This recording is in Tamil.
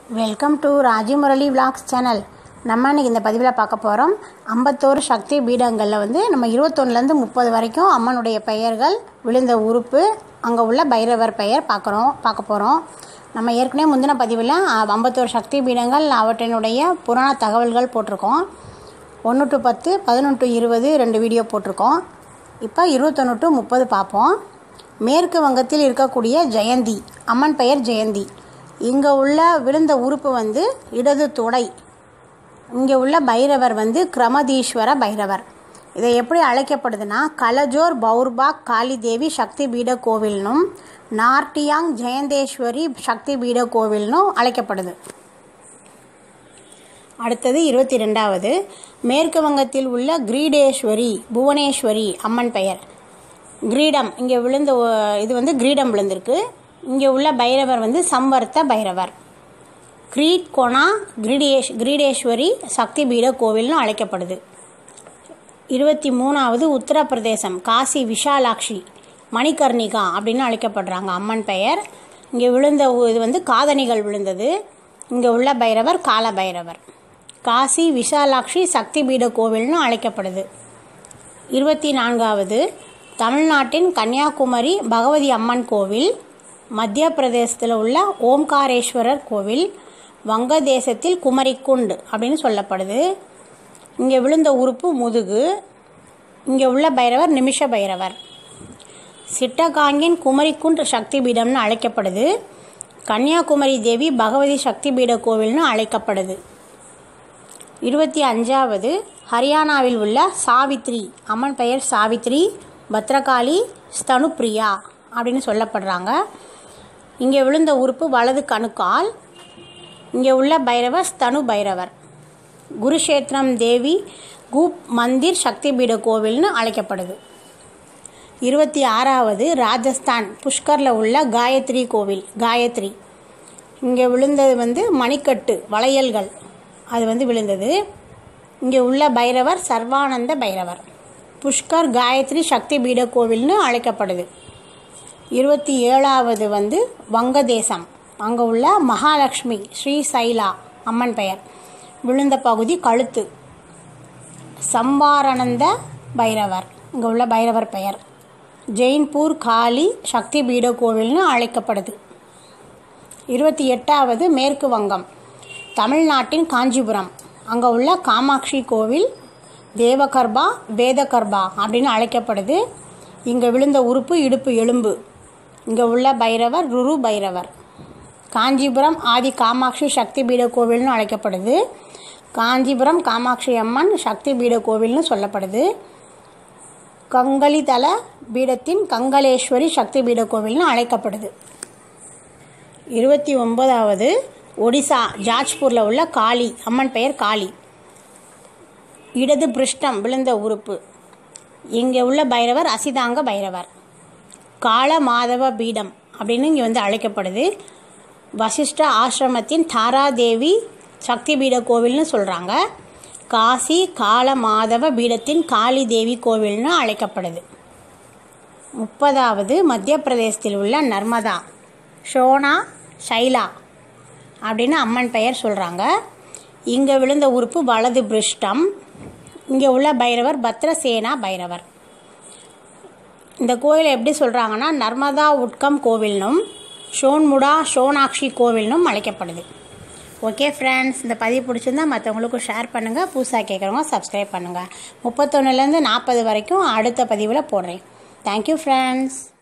welcome to Raji Murali vlogs channel நம்ம இன்னைக்கு இந்த பதிவில் பார்க்க போகிறோம் ஐம்பத்தோரு சக்தி பீடங்களில் வந்து நம்ம இருபத்தொன்னுலேருந்து முப்பது வரைக்கும் அம்மனுடைய பெயர்கள் விழுந்த உறுப்பு அங்கே உள்ள பைரவர் பெயர் பார்க்குறோம் பார்க்க போகிறோம் நம்ம ஏற்கனவே முந்தின பதிவில் ஐம்பத்தோரு சக்தி பீடங்கள் அவற்றினுடைய புராண தகவல்கள் போட்டிருக்கோம் ஒன்று டு பத்து பதினொன்று டு இருபது ரெண்டு வீடியோ போட்டிருக்கோம் இப்போ இருபத்தொன்று டு முப்பது பார்ப்போம் மேற்கு வங்கத்தில் இருக்கக்கூடிய ஜெயந்தி அம்மன் பெயர் ஜெயந்தி இங்கே உள்ள விழுந்த உறுப்பு வந்து இடது தொடை இங்கே உள்ள பைரவர் வந்து கிரமதீஸ்வர பைரவர் இதை எப்படி அழைக்கப்படுதுன்னா கலஜோர் பௌர்பாக் காளி தேவி சக்தி பீட கோவில்னும் நார்டியாங் ஜெயந்தேஸ்வரி சக்தி பீட கோவில்னும் அழைக்கப்படுது அடுத்தது இருபத்தி ரெண்டாவது மேற்கு வங்கத்தில் உள்ள கிரீடேஸ்வரி புவனேஸ்வரி அம்மன் பெயர் கிரீடம் இங்கே விழுந்த ஒ- இது வந்து கிரீடம் விழுந்திருக்கு இங்கே உள்ள பைரவர் வந்து சம்வர்த்த பைரவர் கிரீட் கோனா கிரீடேஷ் கிரீடேஸ்வரி சக்தி பீட கோவில்னு அழைக்கப்படுது இருபத்தி மூணாவது உத்தரப்பிரதேசம் காசி விஷாலாக்ஷி மணிகர்ணிகா அப்படின்னு அழைக்கப்படுறாங்க அம்மன் பெயர் இங்கே விழுந்த உ- இது வந்து காதணிகள் விழுந்தது இங்கே உள்ள பைரவர் கால பைரவர் காசி விஷாலாக்ஷி சக்தி பீட கோவில்னு அழைக்கப்படுது இருபத்தி நான்காவது தமிழ்நாட்டின் கன்னியாகுமரி பகவதி அம்மன் கோவில் மத்திய பிரதேசத்தில் உள்ள ஓம்காரேஸ்வரர் கோவில் வங்கதேசத்தில் குமரிக்குண்ட் அப்படின்னு சொல்லப்படுது இங்கே விழுந்த உறுப்பு முதுகு இங்கே உள்ள பைரவர் நிமிஷ பைரவர் சிட்டகாங்கின் குமரிக்குண்ட் சக்தி பீடம்னு அழைக்கப்படுது கன்னியாகுமரி தேவி பகவதி சக்தி பீட கோவில்னு அழைக்கப்படுது இருபத்தி அஞ்சாவது ஹரியானாவில் உள்ள சாவித்ரி அம்மன் பெயர் சாவித்ரி பத்ரகாளி ஸ்தனுப்ரியா அப்படின்னு சொல்லப்படுறாங்க இங்கே விழுந்த உறுப்பு வலது கணுக்கால் இங்கே உள்ள பைரவர் ஸ்தனு பைரவர் குருஷேத்திரம் தேவி கூப் மந்திர் சக்தி பீட கோவில்னு அழைக்கப்படுது இருபத்தி ஆறாவது ராஜஸ்தான் புஷ்கரில் உள்ள காயத்ரி கோவில் காயத்ரி இங்கே விழுந்தது வந்து மணிக்கட்டு வளையல்கள் அது வந்து விழுந்தது இங்கே உள்ள பைரவர் சர்வானந்த பைரவர் புஷ்கர் காயத்ரி சக்தி பீட கோவில்னு அழைக்கப்படுது இருபத்தி ஏழாவது வந்து வங்கதேசம் அங்கே உள்ள மகாலட்சுமி ஸ்ரீ சைலா அம்மன் பெயர் விழுந்த பகுதி கழுத்து சம்பாரணந்த பைரவர் இங்கே உள்ள பைரவர் பெயர் ஜெயின்பூர் காளி சக்தி பீட கோவில்னு அழைக்கப்படுது இருபத்தி எட்டாவது மேற்கு வங்கம் தமிழ்நாட்டின் காஞ்சிபுரம் அங்கே உள்ள காமாட்சி கோவில் தேவகர்பா வேதகர்பா அப்படின்னு அழைக்கப்படுது இங்கே விழுந்த உறுப்பு இடுப்பு எலும்பு இங்கே உள்ள பைரவர் ருரு பைரவர் காஞ்சிபுரம் ஆதி காமாட்சி சக்தி பீட கோவில்னு அழைக்கப்படுது காஞ்சிபுரம் காமாட்சி அம்மன் சக்தி பீட கோவில்னு சொல்லப்படுது கங்கலிதல பீடத்தின் கங்கலேஸ்வரி சக்தி பீட கோவில்னு அழைக்கப்படுது இருபத்தி ஒன்பதாவது ஒடிசா ஜாஜ்பூரில் உள்ள காளி அம்மன் பெயர் காளி இடது பிருஷ்டம் விழுந்த உறுப்பு இங்கே உள்ள பைரவர் அசிதாங்க பைரவர் கால மாதவ பீடம் அப்படின்னு இங்கே வந்து அழைக்கப்படுது வசிஷ்ட ஆசிரமத்தின் தாராதேவி சக்தி பீட கோவில்னு சொல்கிறாங்க காசி கால மாதவ பீடத்தின் காளி தேவி கோவில்னு அழைக்கப்படுது முப்பதாவது மத்திய பிரதேசத்தில் உள்ள நர்மதா ஷோனா ஷைலா அப்படின்னு அம்மன் பெயர் சொல்கிறாங்க இங்கே விழுந்த உறுப்பு வலது பிருஷ்டம் இங்கே உள்ள பைரவர் பத்ரசேனா பைரவர் இந்த கோயிலை எப்படி சொல்கிறாங்கன்னா நர்மதா உட்கம் கோவில்னும் ஷோன்முடா ஷோனாக்ஷி கோவில்னும் அழைக்கப்படுது ஓகே ஃப்ரெண்ட்ஸ் இந்த பதிவு பிடிச்சிருந்தா மற்றவங்களுக்கும் ஷேர் பண்ணுங்கள் புதுசாக கேட்குறவங்க சப்ஸ்கிரைப் பண்ணுங்கள் முப்பத்தொன்னுலேருந்து நாற்பது வரைக்கும் அடுத்த பதிவில் போடுறேன் தேங்க்யூ ஃப்ரெண்ட்ஸ்